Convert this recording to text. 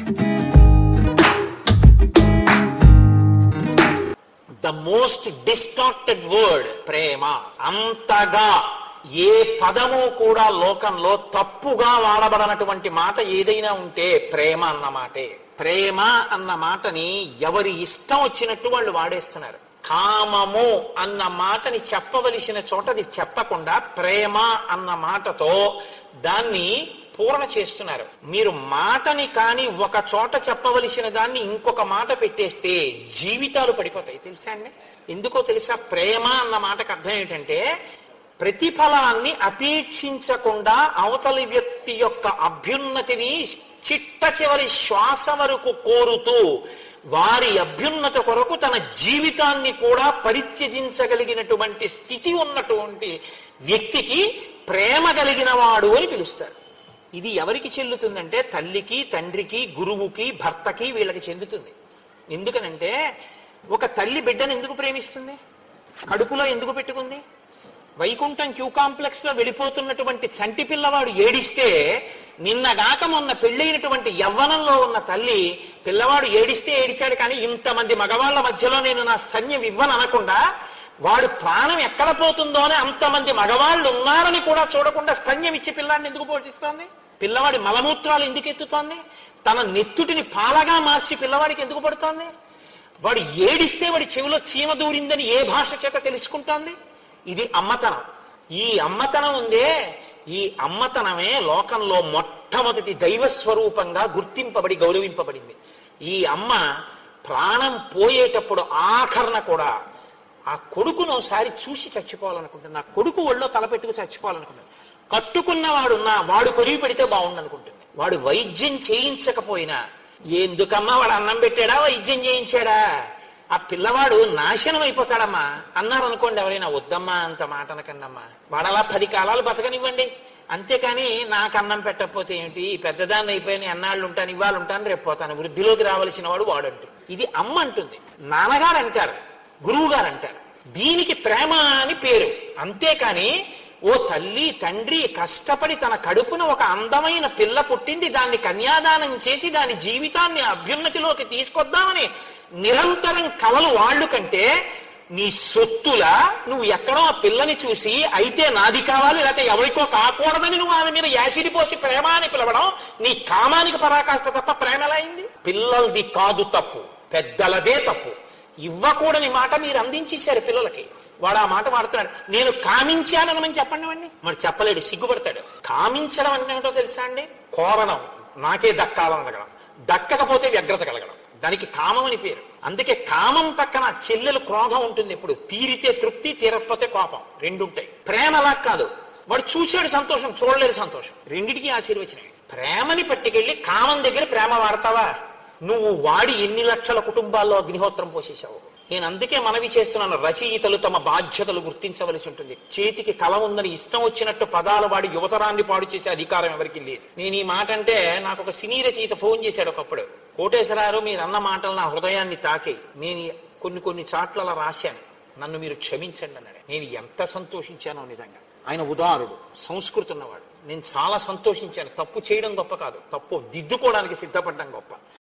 the most distorted word ప్రేమ అంతగా ఏ పదము కూడా లోకంలో తప్పుగా వాడబడనటువంటి మాట ఏదైనా ఉంటే ప్రేమ అన్న మాటే ప్రేమ అన్న మాటని ఎవరి ఇష్టం వచ్చినట్టు వాళ్ళు వాడేస్తున్నారు కామము అన్న మాటని చెప్పవలసిన చోటది చెప్పకుండా ప్రేమ అన్న మాటతో దాన్ని పూర్ణ చేస్తున్నారు మీరు మాటని కాని ఒక చోట చెప్పవలసిన దాన్ని ఇంకొక మాట పెట్టేస్తే జీవితాలు పడిపోతాయి తెలుసా అండి ఎందుకో తెలుసా ప్రేమ అన్న మాటకు అర్థం ఏంటంటే ప్రతిఫలాన్ని అపేక్షించకుండా అవతలి వ్యక్తి యొక్క అభ్యున్నతిని చిట్ట చివరి శ్వాస వరకు కోరుతూ వారి అభ్యున్నత కొరకు తన జీవితాన్ని కూడా పరిత్యజించగలిగినటువంటి స్థితి ఉన్నటువంటి వ్యక్తికి ప్రేమ కలిగిన వాడు అని పిలుస్తారు ఇది ఎవరికి చెల్లుతుందంటే తల్లికి తండ్రికి గురువుకి భర్తకి వీళ్ళకి చెందుతుంది ఎందుకనంటే ఒక తల్లి బిడ్డను ఎందుకు ప్రేమిస్తుంది కడుపులో ఎందుకు పెట్టుకుంది వైకుంఠం క్యూ కాంప్లెక్స్ లో వెళ్ళిపోతున్నటువంటి చంటి పిల్లవాడు ఏడిస్తే నిన్నగాక మొన్న పెళ్ళైనటువంటి యవ్వనంలో ఉన్న తల్లి పిల్లవాడు ఏడిస్తే ఏడిచాడు కానీ ఇంతమంది మగవాళ్ళ మధ్యలో నేను నా స్తన్యం ఇవ్వను అనకుండా వాడు ప్రాణం ఎక్కడ పోతుందో అని అంతమంది మగవాళ్ళు ఉన్నారని కూడా చూడకుండా స్తన్యం ఇచ్చి పిల్లాడిని ఎందుకు పోషిస్తోంది పిల్లవాడి మలమూత్రాలు ఎందుకు ఎత్తుతోంది తన నెత్తుటిని పాలగా మార్చి పిల్లవాడికి ఎందుకు పడుతోంది వాడు ఏడిస్తే వాడి చెవిలో చీమ దూరిందని ఏ భాష చేత తెలుసుకుంటోంది ఇది అమ్మతనం ఈ అమ్మతనం ఉందే ఈ అమ్మతనమే లోకంలో మొట్టమొదటి దైవ స్వరూపంగా గుర్తింపబడి గౌరవింపబడింది ఈ అమ్మ ప్రాణం పోయేటప్పుడు ఆఖరణ కూడా ఆ కొడుకును ఒకసారి చూసి చచ్చిపోవాలనుకుంటుంది నా కొడుకు ఒళ్ళో తలపెట్టుకు చచ్చిపోవాలనుకుంటుంది కట్టుకున్నవాడు నా వాడు కొరివి పెడితే బాగుండు అనుకుంటుంది వాడు వైద్యం చేయించకపోయినా ఎందుకమ్మా వాడు అన్నం పెట్టాడా వైద్యం చేయించాడా ఆ పిల్లవాడు నాశనం అయిపోతాడమ్మా అన్నారు అనుకోండి ఎవరైనా వద్దమ్మా అంత మాట అనకండమ్మా వాడలా పది కాలాలు బతకనివ్వండి అంతేకాని నాకు అన్నం పెట్టకపోతే ఏమిటి పెద్దదాన్ని అయిపోయిన ఎన్నాళ్ళు ఉంటాను ఇవాళ ఉంటాను రేపు పోతాను వృద్ధిలోకి రావలసిన వాడు వాడంటు ఇది అమ్మ అంటుంది నాన్నగారు అంటారు గురువు గారు అంటారు దీనికి ప్రేమ అని పేరు అంతేకాని ఓ తల్లి తండ్రి కష్టపడి తన కడుపున ఒక అందమైన పిల్ల పుట్టింది దాన్ని కన్యాదానం చేసి దాని జీవితాన్ని అభ్యున్నతిలోకి తీసుకొద్దామని నిరంతరం కలలు వాళ్ళు కంటే నీ సొత్తులా నువ్వు ఎక్కడో ఆ పిల్లని చూసి అయితే నాది కావాలి లేకపోతే ఎవరికో కాకూడదని నువ్వు ఆమె మీద యాసిడి పోసి ప్రేమ అని పిలవడం నీ కామానికి పరాకాష్ట తప్ప ప్రేమ ఎలా అయింది పిల్లలది కాదు తప్పు పెద్దలదే తప్పు ఇవ్వకూడని మాట మీరు అందించేశారు పిల్లలకి వాడు ఆ మాట వాడుతున్నాడు నేను కామించానని చెప్పండి వాడిని మరి చెప్పలేడు సిగ్గుపడతాడు కామించడం అంటే ఏమిటో తెలుసా అండి కోరడం నాకే దక్కాలని అడగడం దక్కకపోతే వ్యగ్రత కలగడం దానికి కామం అని పేరు అందుకే కామం పక్కన చెల్లెలు క్రోధం ఉంటుంది ఎప్పుడు తీరితే తృప్తి తీరకపోతే కోపం రెండు ఉంటాయి ప్రేమ అలా కాదు వాడు చూశాడు సంతోషం చూడలేదు సంతోషం రెండిటికి ఆశీర్వచనమే ప్రేమని పట్టుకెళ్ళి కామం దగ్గర ప్రేమ వాడతావా నువ్వు వాడి ఎన్ని లక్షల కుటుంబాల్లో అగ్నిహోత్రం పోసేశావు నేను అందుకే మనవి చేస్తున్నాను రచయితలు తమ బాధ్యతలు గుర్తించవలసి ఉంటుంది చేతికి కళ ఉందని ఇష్టం వచ్చినట్టు పదాలు వాడి యువతరాన్ని పాడు చేసే అధికారం ఎవరికి లేదు నేను ఈ మాట అంటే నాకు ఒక సినీ రచయిత ఫోన్ చేశాడు ఒకప్పుడు కోటేశ్వరారు మీరు అన్న మాటలు నా హృదయాన్ని తాకే నేను కొన్ని కొన్ని చాట్ల రాశాను నన్ను మీరు క్షమించండి అన్నాడు నేను ఎంత సంతోషించానో నిజంగా ఆయన ఉదారుడు సంస్కృతి ఉన్నవాడు నేను చాలా సంతోషించాను తప్పు చేయడం గొప్ప కాదు తప్పు దిద్దుకోవడానికి సిద్ధపడడం గొప్ప